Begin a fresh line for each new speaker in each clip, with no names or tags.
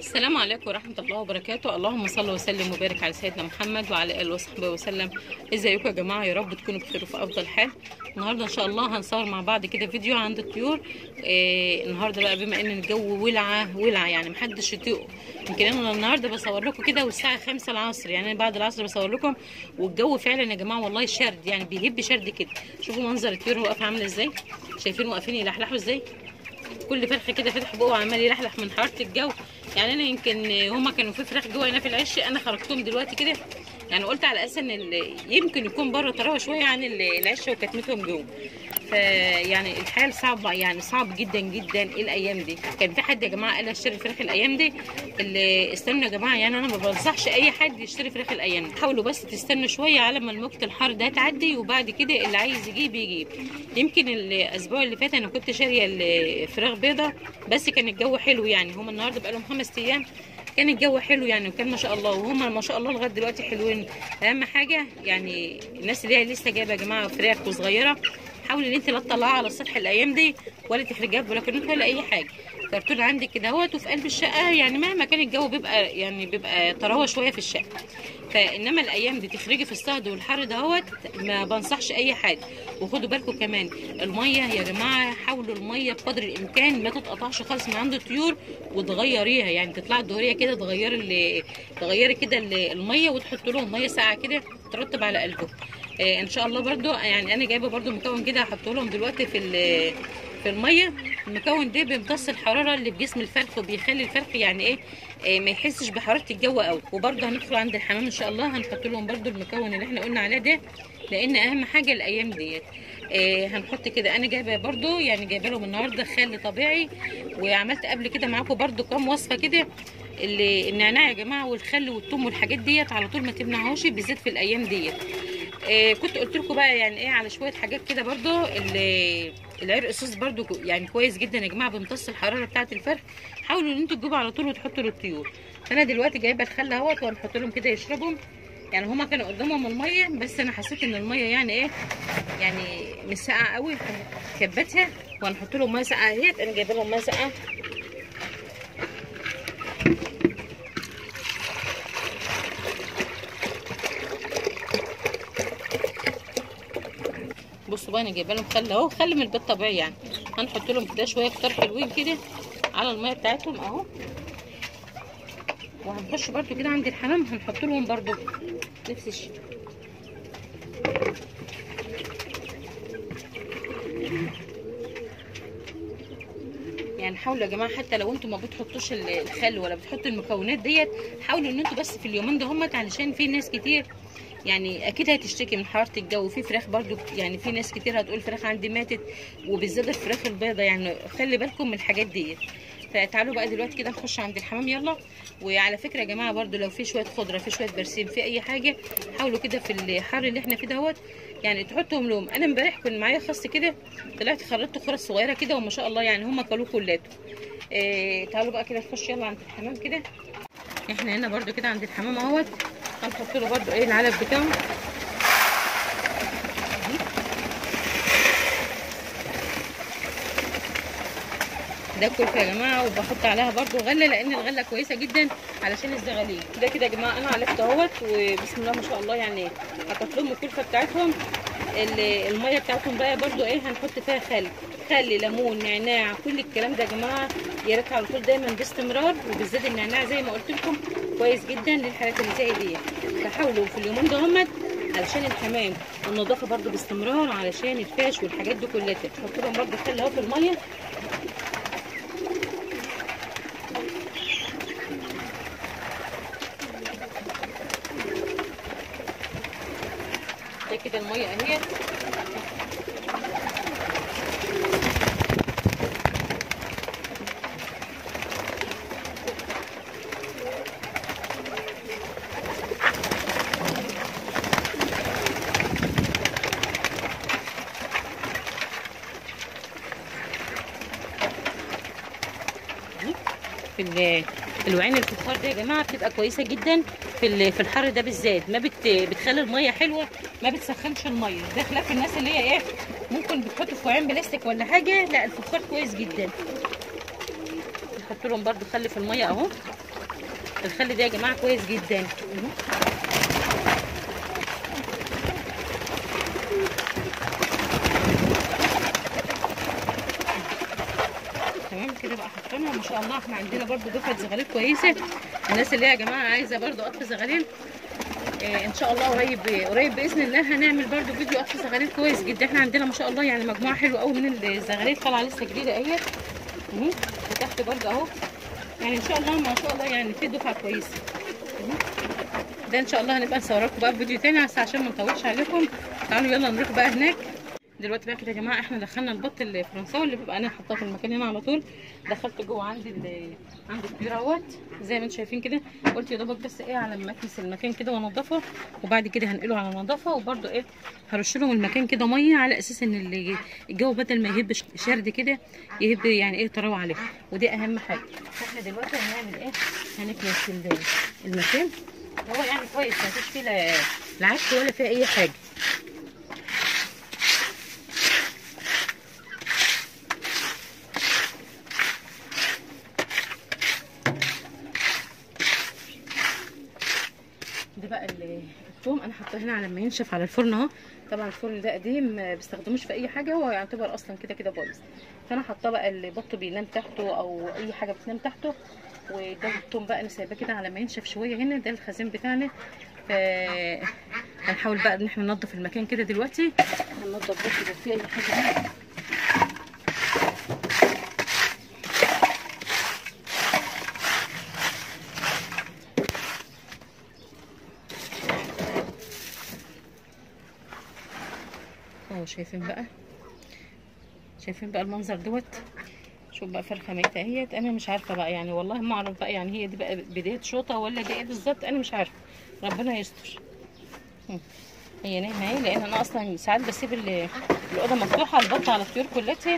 السلام عليكم ورحمة الله وبركاته اللهم صل وسلم وبارك على سيدنا محمد وعلى آله وصحبه وسلم ازيكم يا جماعة يا رب تكونوا بخير وفي أفضل حال النهاردة إن شاء الله هنصور مع بعض كده فيديو عند الطيور إيه النهاردة بقى بما إن الجو ولعة ولعة يعني محدش يطيقه يمكن أنا النهاردة بصور لكم كده والساعة خمسة العصر يعني بعد العصر بصور لكم والجو فعلا يا جماعة والله شرد يعني بيهب شرد كده شوفوا منظر الطيور واقفة عاملة ازاي شايفين واقفين يلحلحوا ازاي كل فرخ كده فتح بقه وعمال يلحلح من حراره الجو يعني انا يمكن هما كانوا في فراخ جوه هنا في العش انا خرجتهم دلوقتي كده يعني قلت على اساس ان ال- يمكن يكون بره طراوه شويه عن ال- العش وكتمتهم جوه فيعني الحال صعب يعني صعب جدا جدا الايام دي كان في حد يا جماعه قال اشتري فراخ الايام دي اللي استنوا يا جماعه يعني انا ما بنصحش اي حد يشتري فراخ الايام دي حاولوا بس تستنوا شويه على ما الموجه الحر ده تعدي وبعد كده اللي عايز يجيب يجيب يمكن الاسبوع اللي فات انا كنت شاريه الفراخ بيضه بس كان الجو حلو يعني هم النهارده بقى لهم خمس ايام كان الجو حلو يعني وكان ما شاء الله وهم ما شاء الله لغايه دلوقتي حلوين اهم حاجه يعني الناس اللي هي لسه جايبه يا جماعه فراخ وصغيره حاولي ان انت لا تطلعها على السطح الايام دي ولا تخرجيها في بلكونات ولا اي حاجه كرتون عندك كده اهوت وفي قلب الشقه يعني مهما كان الجو بيبقى يعني بيبقى طراوه شويه في الشقه فانما الايام دي تخرجي في الصهد والحر دهوت ما بنصحش اي حاجه وخدوا بالكم كمان الميه يا جماعه حاولوا الميه بقدر الامكان ما تتقطعش خالص من عند الطيور وتغيريها يعني تطلع الدهوريه كده تغيري ال- تغيري كده ال- الميه وتحط لهم ميه ساقعه كده ترطب على قلبهم آه ان شاء الله برضو يعني انا جايبه برضو مكون كده هحطه لهم دلوقتي في ال- في الميه المكون ده بيمتص الحراره اللي في جسم الفرخ وبيخلي الفرخ يعني ايه آه، ما يحسش بحراره الجو قوي وبرضه هندخل عند الحمام ان شاء الله هنحط لهم برضه المكون اللي احنا قلنا عليه ده لان اهم حاجه الايام ديت آه، هنحط كده انا جايبه برضه يعني جايبه لهم النهارده خل طبيعي وعملت قبل كده معاكم برضه كام وصفه كده اللي النعناع يا جماعه والخل والثوم والحاجات ديت على طول ما تمنعوش بالذات في الايام ديت آه، كنت قلت لكم بقى يعني ايه على شويه حاجات كده برضو ال- العرق الصوص برضو كو- يعني كويس جدا يا جماعه بيمتص الحراره بتاعه الفرخ حاولوا ان انتوا تجيبوا على طول وتحطوا للطيور انا دلوقتي جايبه الخل اهوت وهنحط لهم كده يشربهم يعني هما كانوا قدامهم الميه بس انا حسيت ان الميه يعني ايه يعني مش ساقعه قوي كبتها وهنحط لهم ميه ساقعه اهيت انا جايبه لهم ميه ساقعه بصوا بقى انا جايبه لهم خل اهو خل من البيت طبيعي يعني هنحط لهم كده شويه كتار حلوين كده على الميه بتاعتهم اهو وهنخش برده كده عند الحمام هنحط لهم برده نفس الشيء يعني حاولوا يا جماعه حتى لو انتوا ما بتحطوش ال- الخل ولا بتحطوا المكونات ديت حاولوا ان انتوا بس في اليومين ده همت علشان في ناس كتير يعني اكيد هتشتكي من حراره الجو في فراخ برضو يعني في ناس كتير هتقول فراخ عندي ماتت وبالذات الفراخ البيضه يعني خلي بالكم من الحاجات ديت فتعالوا بقى دلوقتي كده نخش عند الحمام يلا وعلى فكره يا جماعه برضو لو في شويه خضره في شويه برسيم في اي حاجه حاولوا كده في الحر اللي احنا فيه دوت يعني تحطهم لهم انا امبارح كان معايا خص كده طلعت خرجت خرز صغيره كده وما شاء الله يعني هم كلوه كلاته إيه تعالوا بقى كده نخش يلا عند الحمام كده احنا هنا برضو كده عند الحمام اهوت هنحط له برضو ايه العلب بتاعه ده كلفه يا جماعه وبحط عليها برضو غله لان الغله كويسه جدا علشان الزغاليل ده كده يا جماعه انا علفت اهوت وبسم الله ما شاء الله يعني حطيت لهم الكلفه بتاعتهم ال- الميه بتاعتهم بقى برضو ايه هنحط فيها خل خل ليمون نعناع كل الكلام ده يا جماعه يا ريت على طول دايما باستمرار وبالذات النعناع زي ما قلت لكم كويس جدا للحالات اللي زي دي فحاولوا في اليومين ده همت علشان الحمام والنظافه برضو باستمرار علشان الفاش والحاجات دي كلها تحط لهم برضو خل اهو في الميه ده كده الميه اهي في ال- الوعين الفخار ده يا جماعه بتبقى كويسه جدا في ال- في الحر ده بالذات ما بت بتخلي الميه حلوه ما بتسخنش الميه ده خلاف الناس اللي هي ايه ممكن بتحط في وعين بلاستيك ولا حاجه لا الفخار كويس جدا نحط لهم برده خل في الميه اهو الخل ده يا جماعه كويس جدا تمام كده بقى حطينا ما شاء الله احنا عندنا برضو دفعه زغاليل كويسه الناس اللي هي يا جماعه عايزه برضو قطف زغاليل آه ان شاء الله قريب قريب باذن الله هنعمل برضو فيديو قطف زغاليل كويس جدا احنا عندنا ما شاء الله يعني مجموعه حلوه قوي من الزغاليل طالعه لسه جديده اهي اهو وتحت برضو اهو يعني ان شاء الله ما شاء الله يعني في دفعه كويسه اهو. ده ان شاء الله هنبقى نصور لكم بقى فيديو تاني بس عشان ما نطولش عليكم تعالوا يلا نروح بقى هناك دلوقتي بقى كده يا جماعه احنا دخلنا البط الفرنساوي اللي بيبقى انا حاطاه في المكان هنا على طول دخلت جوه عند ال عند الكبير اهوت زي ما انتم شايفين كده قلت يا دوبك بس ايه على ما اكنس المكان كده وانضفه وبعد كده هنقله على نظافه وبرده ايه هرش لهم المكان كده ميه على اساس ان اللي الجو بدل ما يهب شرد كده يهب يعني ايه طراوه عليه ودي اهم حاجه فاحنا دلوقتي هنعمل ايه هنكنس المكان هو يعني كويس ما فيش فيه لا لا عفش ولا فيه اي حاجه ده بقى الثوم انا حاطاه هنا على ما ينشف على الفرن اهو طبعا الفرن ده قديم ما بيستخدموش في اي حاجه هو يعتبر اصلا كده كده بايظ فانا حاطاه بقى اللي بطه بينام تحته او اي حاجه بتنام تحته وده الثوم بقى انا سايباه كده على ما ينشف شويه هنا ده الخزين بتاعنا ف هنحاول بقى ان احنا ننضف المكان كده دلوقتي هننضف بس لو في اي حاجه هنا اهو شايفين بقى شايفين بقى المنظر دوت شوف بقى فرخه ميته اهيت انا مش عارفه بقى يعني والله ما اعرف بقى يعني هي دي بقى بدايه شوطه ولا دي ايه بالظبط انا مش عارفه ربنا يستر هم. هي نايمه اهي لان انا اصلا ساعات بسيب الاوضه مفتوحه البط على الطيور كلها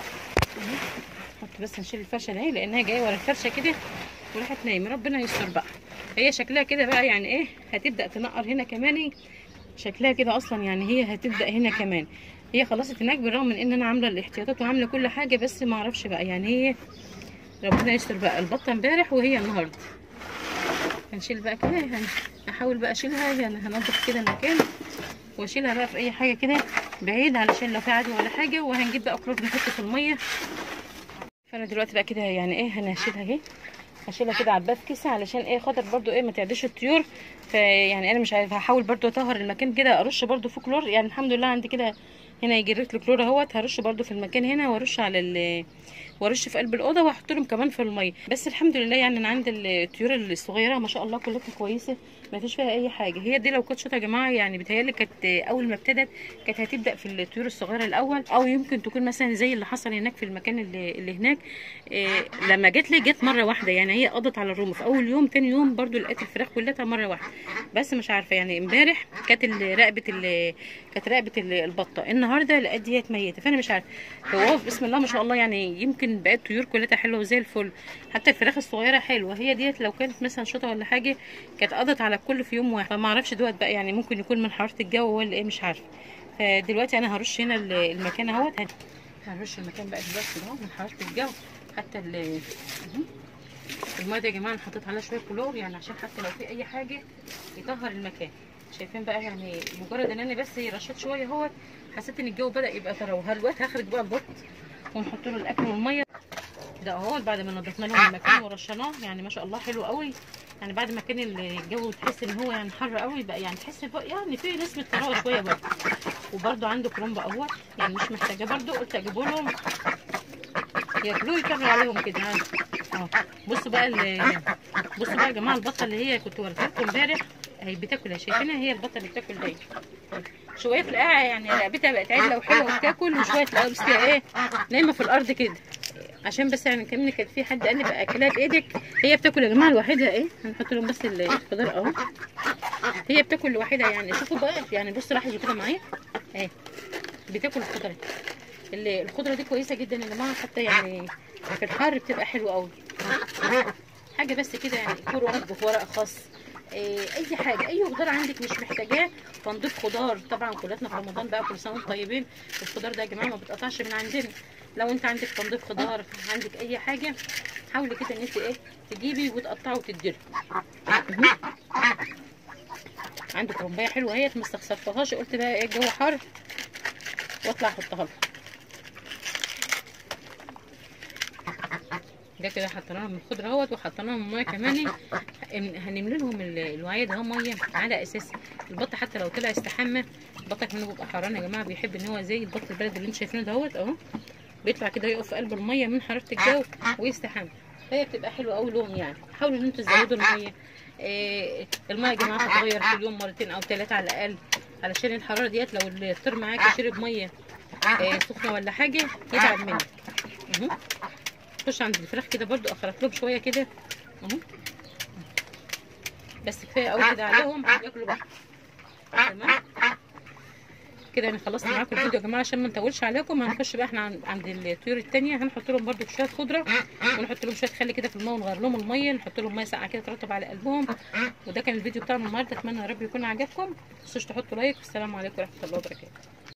حط بس نشيل الفرشه دي لانها جايه ورا الفرشه كده وراحت نايمه ربنا يستر بقى هي شكلها كده بقى يعني ايه هتبدا تنقر هنا كمان شكلها كده اصلا يعني هي هتبدا هنا كمان هي خلصت هناك بالرغم من ان انا عامله الاحتياطات وعامله كل حاجه بس ما اعرفش بقى يعني هي ربنا يستر بقى البطه امبارح وهي النهارده هنشيل بقى كده هحاول بقى اشيلها يعني هنضف كده المكان واشيلها بقى في اي حاجه كده بعيد علشان لو في عدوى ولا حاجه وهنجيب بقى كلور نحطه في الميه فانا دلوقتي بقى كده يعني ايه انا هشيلها اهي هشيلها كده عباه في كيسه علشان ايه خاطر برضو ايه ما تعديش الطيور فيعني انا مش عارفه هحاول برضو اطهر المكان كده ارش برضو في كلور يعني الحمد لله عندي كده هنا يجريت الكلور اهوت هرش برضو في المكان هنا وارش على ال وارش في قلب الاوضه واحط لهم كمان في الميه بس الحمد لله يعني انا عندي الطيور الصغيره ما شاء الله كلها كويسه ما فيش فيها اي حاجه هي دي لو كانت شوطه يا جماعه يعني بتهيالي كانت اول ما ابتدت كانت هتبدا في الطيور الصغيره الاول او يمكن تكون مثلا زي اللي حصل هناك في المكان اللي, اللي هناك إيه لما جت لي جت مره واحده يعني هي قضت على الروم في اول يوم تاني يوم برضو لقيت الفراخ كلها مره واحده بس مش عارفه يعني امبارح كانت رقبه كانت رقبه البطه النهارده لقيت ديت ميته فانا مش عارفه هو بسم الله ما شاء الله يعني يمكن بقت الطيور كلها حلوه وزي الفل حتى الفراخ الصغيره حلوه هي ديت لو كانت مثلا شوطه ولا حاجه كانت قضت على الكل في يوم واحد فما اعرفش دوت بقى يعني ممكن يكون من حراره الجو ولا ايه مش عارفه فدلوقتي انا هرش هنا المكان اهوت هنرش المكان بقى دلوقتي اهو من حراره الجو حتى ال الميه دي يا جماعه انا حطيت عليها شويه كلور يعني عشان حتى لو في اي حاجه يطهر المكان شايفين بقى يعني مجرد ان انا بس رشيت شويه اهوت حسيت ان الجو بدا يبقى تروه دلوقتي هخرج بقى البط ونحط له الاكل والميه ده اهو بعد ما نضفنا لهم المكان ورشناه يعني ما شاء الله حلو قوي يعني بعد ما كان الجو تحس ان هو يعني حر قوي بقى يعني تحس بقى يعني في نسبه طراوه شويه برضه وبرده عنده كرومب اهوت يعني مش محتاجه برده قلت اجيبه لهم ياكلوه يكملوا عليهم كده اهو بصوا بقى بصوا بقى يا جماعه البطه اللي هي كنت وريتها لكم امبارح هي بتاكل شايفينها هي البطه اللي بتاكل دايما شويه تلاقيها يعني رقبتها بقت عدله وحلوه وبتاكل وشويه تلاقيها بس ايه نايمه في الارض كده عشان بس يعني كمان كانت في حد قال لي بقى اكلها بايدك هي بتاكل يا جماعه لوحدها ايه هنحط لهم بس الخضار اهو هي بتاكل لوحدها يعني شوفوا بقى يعني بصوا لاحظوا كده معايا اهي بتاكل الخضره الخضره دي كويسه جدا يا جماعه حتى يعني في الحر بتبقى حلوه قوي حاجه بس كده يعني كور ورق ورق خاص آه، اي حاجه اي خضار عندك مش محتاجاه فنضيف خضار طبعا كلاتنا في رمضان بقى كل سنه وانتم طيبين الخضار ده يا جماعه ما بتقطعش من عندنا لو انت عندك تنظيف خضار عندك اي حاجه حاولي كده ان انت ايه تجيبي وتقطعي وتديري عندك رمبايه حلوه اهي ما استخسرتهاش قلت بقى ايه الجو حر واطلع احطها لها ده كده حطينا لهم الخضره اهوت وحطينا لهم ميه كمان هنملي لهم ال- الوعيه ده ميه على اساس البط حتى لو طلع يستحمى البط منه بيبقى حران يا جماعه بيحب ان هو زي البط البلد اللي انتم شايفينه دهوت اهو بيطلع كده يقف في قلب الميه من حراره الجو ويستحمى فهي بتبقى حلوه قوي لهم يعني حاولوا ان انتوا تزودوا الميه إيه الميه يا جماعه هتغير في اليوم مرتين او ثلاثه على الاقل علشان الحراره ديت لو الطير معاكي شرب ميه إيه سخنه ولا حاجه يتعب منك اهو خش عند الفراخ كده برضو اخرط لهم شويه كده اهو بس كفايه قوي كده عليهم ياكلوا بقى تمام كده انا خلصت معاكم الفيديو يا جماعه عشان ما نطولش عليكم هنخش بقى احنا عن- عند الطيور التانية هنحط لهم برضو شويه خضره ونحط لهم شويه خل كده في الماء ونغير لهم الميه نحط لهم ميه ساقعه كده ترطب على قلبهم وده كان الفيديو بتاعنا النهارده اتمنى يا رب يكون عجبكم ما تنسوش تحطوا لايك والسلام عليكم ورحمه الله وبركاته